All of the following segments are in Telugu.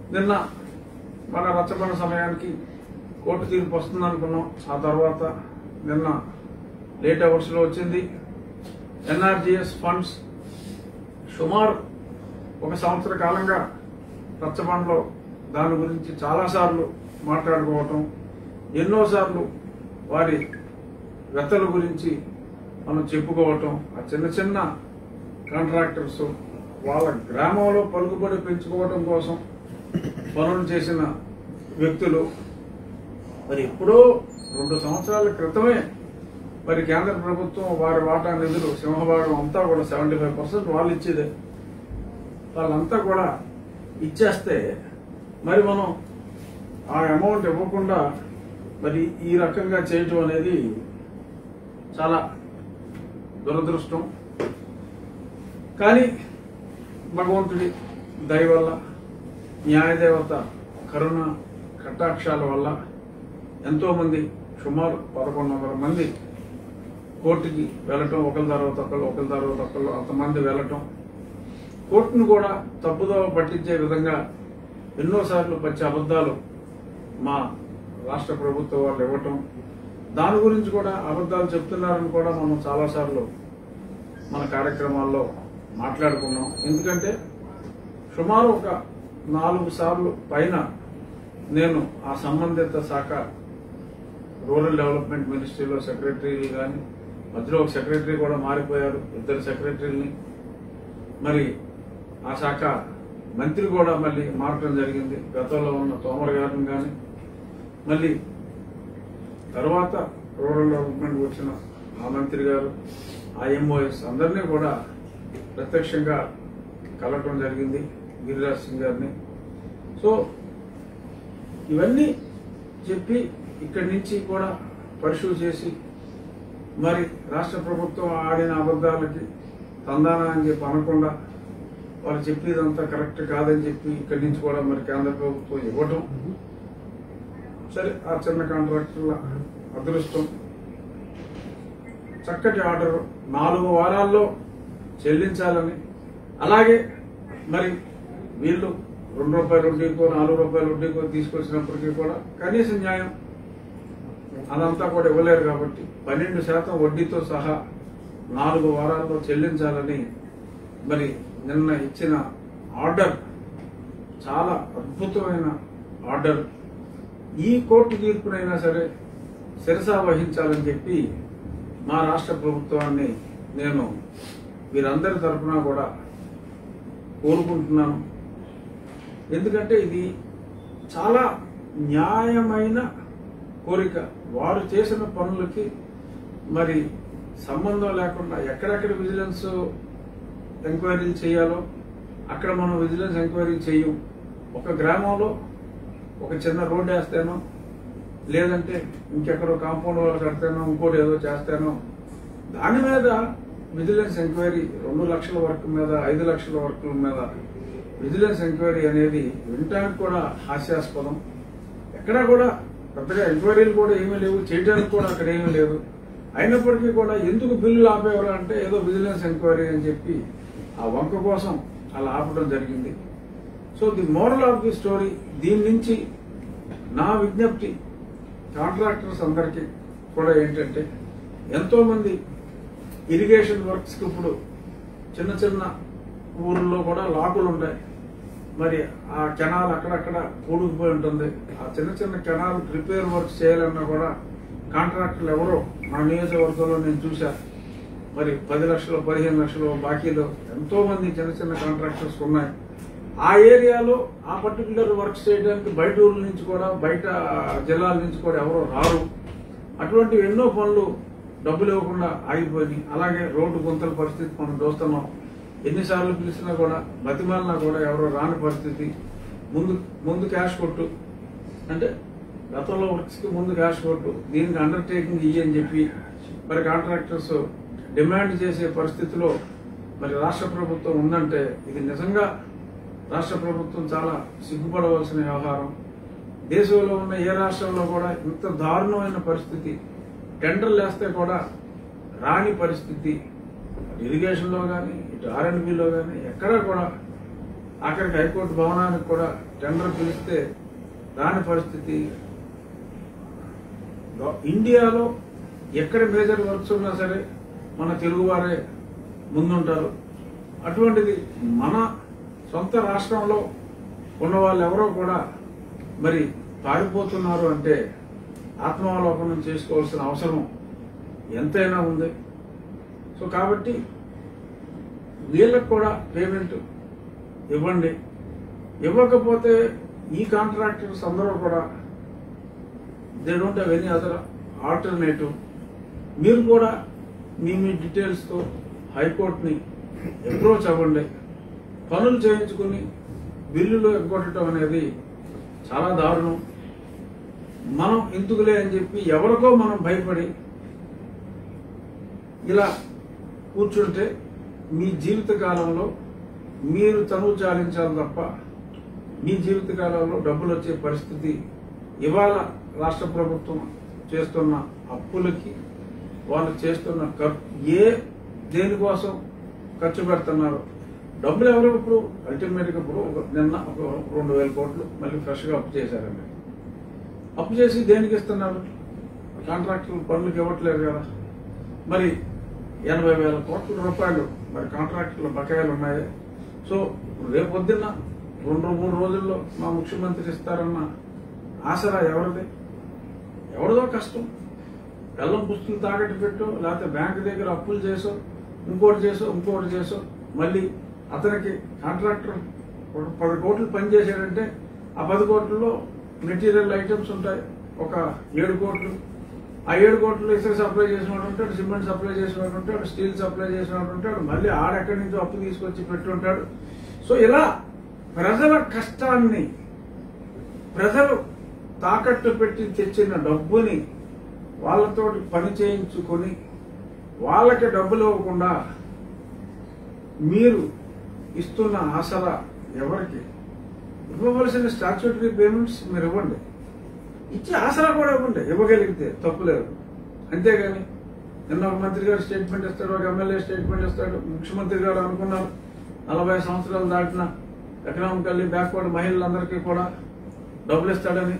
నిన్న మన రచ్చబండ సమయానికి కోర్టు తీర్పు వస్తుంది అనుకున్నాం ఆ తర్వాత నిన్న లేట్ అవర్స్ లో వచ్చింది ఎన్ఆర్జిఎస్ ఫండ్స్ సుమారు ఒక సంవత్సర కాలంగా రచ్చబండలో దాని గురించి చాలాసార్లు మాట్లాడుకోవటం ఎన్నోసార్లు వారి వ్యతల గురించి మనం చెప్పుకోవటం ఆ చిన్న చిన్న కాంట్రాక్టర్స్ వాళ్ళ గ్రామంలో పలుకుబడి పెంచుకోవటం కోసం పనులు చేసిన వ్యక్తులు మరి ఎప్పుడో రెండు సంవత్సరాల క్రితమే మరి కేంద్ర ప్రభుత్వం వారి వాటా నిధులు సింహభాగం అంతా కూడా సెవెంటీ ఫైవ్ పర్సెంట్ వాళ్ళు ఇచ్చేదే వాళ్ళంతా కూడా ఇచ్చేస్తే మరి మనం ఆ అమౌంట్ ఇవ్వకుండా మరి ఈ రకంగా చేయటం అనేది చాలా దురదృష్టం కానీ భగవంతుడి దయ వల్ల న్యాయదేవత కరుణ కటాక్షాల వల్ల ఎంతో మంది సుమారు పదకొండు వందల మంది కోర్టుకి వెళ్ళటం ఒకరి తర్వాత ఒకళ్ళు ఒకరి తర్వాత ఒకళ్ళు అంతమంది వెళ్ళటం కోర్టును కూడా తప్పుదోవ పట్టించే విధంగా ఎన్నోసార్లు పచ్చి అబద్ధాలు మా రాష్ట్ర ప్రభుత్వం వాళ్ళు ఇవ్వటం దాని గురించి కూడా అబద్ధాలు చెప్తున్నారని కూడా మనం చాలాసార్లు మన కార్యక్రమాల్లో మాట్లాడుకున్నాం ఎందుకంటే సుమారు ఒక నాలుగు సార్లు పైన నేను ఆ సంబంధిత శాఖ రూరల్ డెవలప్మెంట్ మినిస్ట్రీలో సెక్రటరీలు కానీ మధ్యలో ఒక సెక్రటరీ కూడా మారిపోయారు ఇద్దరు సెక్రటరీని మరి ఆ శాఖ మంత్రి కూడా మళ్ళీ మారటం జరిగింది గతంలో ఉన్న తోమర్ గారిని కానీ మళ్ళీ తర్వాత రూరల్ డెవలప్మెంట్ వచ్చిన ఆ మంత్రి గారు ఆ ఎంఓఎస్ అందరినీ కూడా ప్రత్యక్షంగా కలవటం జరిగింది గిరిరాజ్ సింగ్ గారిని సో ఇవన్నీ చెప్పి ఇక్కడి నుంచి కూడా పరిశూ చేసి మరి రాష్ట్ర ప్రభుత్వం ఆడిన అబద్ధాలకి తందానా అని చెప్పి అనకుండా వాళ్ళు చెప్పేదంతా కరెక్ట్ కాదని చెప్పి ఇక్కడి నుంచి కూడా మరి కేంద్ర ప్రభుత్వం ఇవ్వటం సరే ఆ చిన్న కాంట్రాక్టర్ల అదృష్టం చక్కటి ఆర్డర్ నాలుగు వారాల్లో చెల్లించాలని అలాగే మరి వీళ్ళు రెండు రూపాయల వడ్డీకో నాలుగు రూపాయల వడ్డీకో తీసుకొచ్చినప్పటికీ కూడా కనీస న్యాయం అదంతా కూడా ఇవ్వలేరు కాబట్టి పన్నెండు శాతం వడ్డీతో సహా నాలుగు వారాల్లో చెల్లించాలని మరి నిన్న ఇచ్చిన ఆర్డర్ చాలా అద్భుతమైన ఆర్డర్ ఈ కోర్టు తీర్పునైనా సరే శిరసా వహించాలని చెప్పి మా రాష్ట్ర ప్రభుత్వాన్ని నేను వీరందరి తరఫున కూడా కోరుకుంటున్నాను ఎందుకంటే ఇది చాలా న్యాయమైన కోరిక వారు చేసిన పనులకి మరి సంబంధం లేకుండా ఎక్కడెక్కడ విజిలెన్స్ ఎంక్వైరీలు చేయాలో అక్కడ మనం విజిలెన్స్ ఎంక్వైరీ చేయం ఒక గ్రామంలో ఒక చిన్న రోడ్డు వేస్తానో లేదంటే ఇంకెక్కడో కాంపౌండ్ వాళ్ళు కడతానో ఇంకోటి ఏదో చేస్తానో దాని మీద విజిలెన్స్ ఎంక్వైరీ రెండు లక్షల వర్క్ మీద ఐదు లక్షల వర్కుల మీద విజిలెన్స్ ఎంక్వైరీ అనేది వినటానికి కూడా హాస్యాస్పదం ఎక్కడా కూడా పెద్దగా ఎంక్వైరీలు కూడా ఏమీ లేవు చేయడానికి కూడా అక్కడ ఏమీ లేదు అయినప్పటికీ కూడా ఎందుకు బిల్లులు ఆపేవారు అంటే ఏదో విజిలెన్స్ ఎంక్వైరీ అని చెప్పి ఆ వంక కోసం అలా ఆపడం జరిగింది so the moral of the story దీని నుంచి నా విజ్ఞప్తి కాంట్రాక్టర్స్ అందరికీ కూడా ఏంటంటే ఎంతో మంది ఇరిగేషన్ వర్క్స్ కి ఇప్పుడు చిన్న చిన్న ఊర్లో కూడా లాకులు ఉంటాయి మరి ఆ కెనాల్ అక్కడక్కడ కూడుకుపోయి ఉంటుంది ఆ చిన్న చిన్న కెనాల్ రిపేర్ వర్క్స్ చేయాలన్నా కూడా కాంట్రాక్టర్లు ఎవరో మా నియోజకవర్గంలో నేను చూశా మరి పది లక్షలు పదిహేను లక్షలు బాకీలు ఎంతో మంది చిన్న చిన్న కాంట్రాక్టర్స్ ఉన్నాయి ఆ ఏరియాలో ఆ పర్టికులర్ వర్క్స్ చేయడానికి బయట ఊర్ల నుంచి కూడా బయట జిల్లాల నుంచి కూడా ఎవరో రారు అటువంటి ఎన్నో పనులు డబ్బులు ఇవ్వకుండా ఆగిపోయినాయి అలాగే రోడ్డు గుంతల పరిస్థితి మనం చూస్తున్నాం ఎన్నిసార్లు పిలిచినా కూడా బతిమాలినా కూడా ఎవరో రాని పరిస్థితి ముందు ముందు క్యాష్ కొట్టు అంటే గతంలో వర్క్స్ కి ముందు క్యాష్ కొట్టు దీనికి అండర్టేకింగ్ ఇయ్యి అని చెప్పి మరి కాంట్రాక్టర్స్ డిమాండ్ చేసే పరిస్థితిలో మరి రాష్ట్ర ప్రభుత్వం ఉందంటే ఇది నిజంగా రాష్ట్ర ప్రభుత్వం చాలా సిగ్గుపడవలసిన వ్యవహారం దేశంలో ఉన్న ఏ రాష్ట్రంలో కూడా ఇంత దారుణమైన పరిస్థితి టెండర్లు వేస్తే కూడా రాని పరిస్థితి ఇరిగేషన్లో కానీ ఇటు ఆర్ఎండ్బిలో కానీ ఎక్కడా కూడా ఆఖరికి హైకోర్టు భవనానికి కూడా టెండర్ పిలిస్తే రాని పరిస్థితి గవ- ఇండియాలో ఎక్కడ మేజర్ వర్క్స్ ఉన్నా సరే మన తెలుగువారే ముందుంటారు అటువంటిది మన సొంత రాష్ట్రంలో ఉన్న వాళ్ళు ఎవరో కూడా మరి పారిపోతున్నారు అంటే ఆత్మావలోకనం చేసుకోవాల్సిన అవసరం ఎంతైనా ఉంది సో కాబట్టి వీళ్ళకు కూడా పేమెంట్ ఇవ్వండి ఇవ్వకపోతే ఈ కాంట్రాక్టర్స్ అందరూ కూడా they don't have any other alternative మీరు కూడా మీ మీ డీటెయిల్స్తో హైకోర్టుని అప్రోచ్ అవ్వండి పనులు చేయించుకుని బిల్లులు ఎగ్గొట్టడం అనేది చాలా దారుణం మనం ఎందుకులే అని చెప్పి ఎవరికో మనం భయపడి ఇలా కూర్చుంటే మీ జీవిత కాలంలో మీరు తనువు చాలించాలి తప్ప మీ జీవిత కాలంలో డబ్బులు వచ్చే పరిస్థితి ఇవాళ రాష్ట్ర ప్రభుత్వం చేస్తున్న అప్పులకి వాళ్ళు చేస్తున్న ఖర్- ఏ దేనికోసం ఖర్చు పెడుతున్నారు డబ్బులు ఎవరు ఇప్పుడు అల్టిమేట్ గా ఇప్పుడు ఒక నిన్న ఒక రెండు వేల కోట్లు మళ్ళీ ఫ్రెష్ గా అప్పు చేశారండి అప్పు చేసి దేనికి ఇస్తున్నారు కాంట్రాక్టులు పనులకు ఇవ్వట్లేదు కదా మరి ఎనభై వేల కోట్ల రూపాయలు మరి కాంట్రాక్టుల బకాయిలు ఉన్నాయి సో రేపొద్దున్న రెండు మూడు రోజుల్లో మా ముఖ్యమంత్రి ఇస్తారన్న ఆసరా ఎవరిది ఎవరిదో కష్టం బెల్లం పుస్తులు తాకట్టు పెట్టు లేకపోతే బ్యాంకు దగ్గర అప్పులు చేసో ఇంకోటి చేసో ఇంకోటి చేసో మళ్ళీ అతనికి కాంట్రాక్టర్ ఒక పది కోట్లు పని చేశాడంటే ఆ పది కోట్లలో మెటీరియల్ ఐటమ్స్ ఉంటాయి ఒక ఏడు కోట్లు ఆ ఏడు కోట్లు ఇసుక సప్లై చేసిన వాడు ఉంటాడు సిమెంట్ సప్లై చేసిన వాడు ఉంటాడు స్టీల్ సప్లై చేసిన వాడు ఉంటాడు మళ్ళీ ఆడెక్కడి నుంచో అప్పు తీసుకొచ్చి పెట్టుంటాడు సో ఇలా ప్రజల కష్టాన్ని ప్రజలు తాకట్టు పెట్టి తెచ్చిన డబ్బుని వాళ్ళతోటి పని చేయించుకొని వాళ్ళకి డబ్బులు ఇవ్వకుండా మీరు ఇస్తున్న ఆసరా ఎవరికి ఇవ్వవలసిన స్టాచ్యూటరీ పేమెంట్స్ మీరు ఇవ్వండి ఇచ్చే ఆసరా కూడా ఇవ్వండి ఇవ్వగలిగితే తప్పులేదు అంతేగాని నిన్న ఒక మంత్రి గారు స్టేట్మెంట్ ఇస్తాడు ఒక ఎమ్మెల్యే స్టేట్మెంట్ ఇస్తాడు ముఖ్యమంత్రి గారు అనుకున్నారు నలభై సంవత్సరాలు దాటిన ఎకనామికల్లీ బ్యాక్వర్డ్ మహిళలందరికీ కూడా డబ్బులు ఇస్తాడని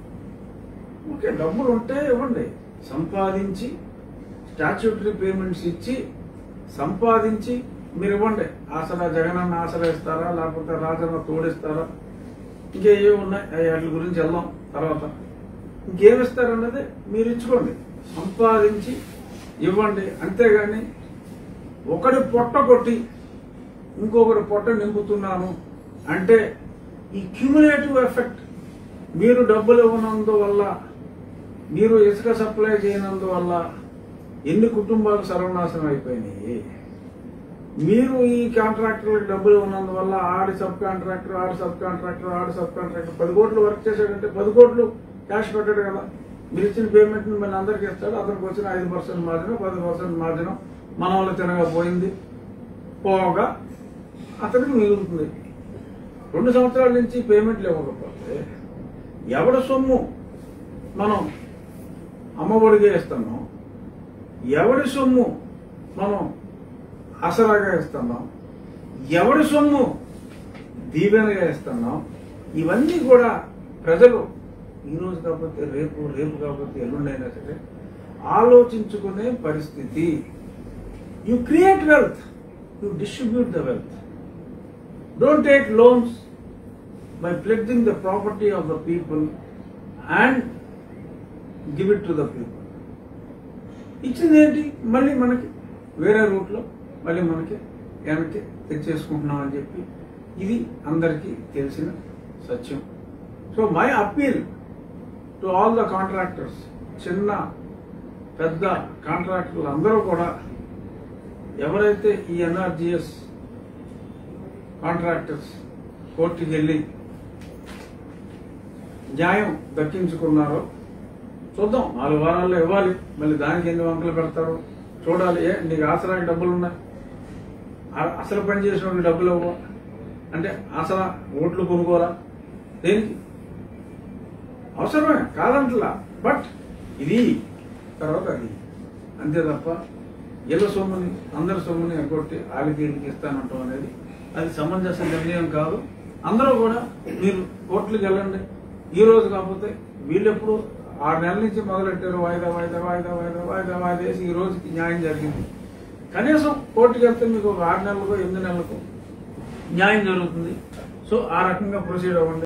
ఓకే డబ్బులు ఉంటే ఇవ్వండి సంపాదించి స్టాచ్యూటరీ పేమెంట్స్ ఇచ్చి సంపాదించి మీరు ఇవ్వండి ఆసరా జగనన్న ఆసరా ఇస్తారా లేకపోతే రాజన్న తోడిస్తారా ఇంకేవో ఉన్నాయి అవి వాటి గురించి వెళ్దాం తర్వాత ఇంకేమిస్తారన్నది మీరు ఇచ్చుకోండి సంపాదించి ఇవ్వండి అంతేగాని ఒకటి పొట్ట కొట్టి ఇంకొకటి పొట్ట నింపుతున్నాను అంటే ఈ క్యూములేటివ్ ఎఫెక్ట్ మీరు డబ్బులు ఇవ్వనందువల్ల మీరు ఇసుక సప్లై చేయనందువల్ల ఎన్ని కుటుంబాలు సర్వనాశనం అయిపోయినాయి మీరు ఈ కాంట్రాక్టర్లకు డబ్బులు ఉన్నందువల్ల ఆడి సబ్ కాంట్రాక్టర్ ఆడి సబ్ కాంట్రాక్టర్ ఆడి సబ్ కాంట్రాక్టర్ పది కోట్లు వర్క్ చేశాడంటే పది కోట్లు క్యాష్ పెట్టాడు కదా మీరు ఇచ్చిన పేమెంట్ మళ్ళీ అందరికి ఇస్తాడు అతనికి వచ్చిన ఐదు పర్సెంట్ మార్జిన్ పది పర్సెంట్ మార్జిన్ మన వాళ్ళు తినకపోయింది పోగా అతనికి మిగులుతుంది రెండు సంవత్సరాల నుంచి పేమెంట్లు ఇవ్వకపోతే ఎవడ సొమ్ము మనం అమ్మఒడిగా ఇస్తున్నాం ఎవడి సొమ్ము మనం ఆసరాగా ఇస్తున్నాం ఎవడి సొమ్ము దీవెనగా ఇస్తున్నాం ఇవన్నీ కూడా ప్రజలు ఈ రోజు కాకపోతే రేపు రేపు కాకపోతే ఎల్లుండైనా సరే ఆలోచించుకునే పరిస్థితి you create wealth you distribute the wealth don't take loans by pledging the property of the people and give it to the people ఇచ్చింది ఏంటి మళ్ళీ మనకి వేరే రూట్లో మళ్ళీ మనకి వెనక్కి తెచ్చేసుకుంటున్నాం అని చెప్పి ఇది అందరికీ తెలిసిన సత్యం so my appeal to all the contractors చిన్న పెద్ద కాంట్రాక్టర్లు అందరూ కూడా ఎవరైతే ఈ ఎన్ఆర్జిఎస్ కాంట్రాక్టర్స్ కోర్టుకి వెళ్ళి న్యాయం దక్కించుకున్నారో చూద్దాం నాలుగు వారాల్లో ఇవ్వాలి మళ్ళీ దానికి ఎన్ని వంకలు పెడతారు చూడాలి ఏ నీకు ఆసరాకి డబ్బులు ఉన్నాయి ఆ- అసలు పని చేసిన వాడికి డబ్బులు ఇవ్వ అంటే అసలు ఓట్లు కొనుక్కోరా దేనికి అవసరమే కాదంటలా బట్ ఇది తర్వాత అది అంతే తప్ప ఇళ్ళ సొమ్ముని అందరి సొమ్ముని ఎగ్గొట్టి ఆలికి ఇస్తానంటాం అనేది అది సమంజస నిర్ణయం కాదు అందరూ కూడా మీరు కోర్టులకు వెళ్ళండి ఈ రోజు కాకపోతే వీళ్ళెప్పుడు ఆరు నెలల నుంచి మొదలెట్టారు వాయిదా వాయిదా వాయిదా వాయిదా వాయిదా వాయిదా వేసి ఈ రోజుకి న్యాయం జరిగింది కనీసం కోర్టుకి వెళ్తే మీకు ఒక ఆరు నెలలకు ఎనిమిది నెలలకు న్యాయం జరుగుతుంది సో ఆ రకంగా ప్రొసీడ్ అవ్వండి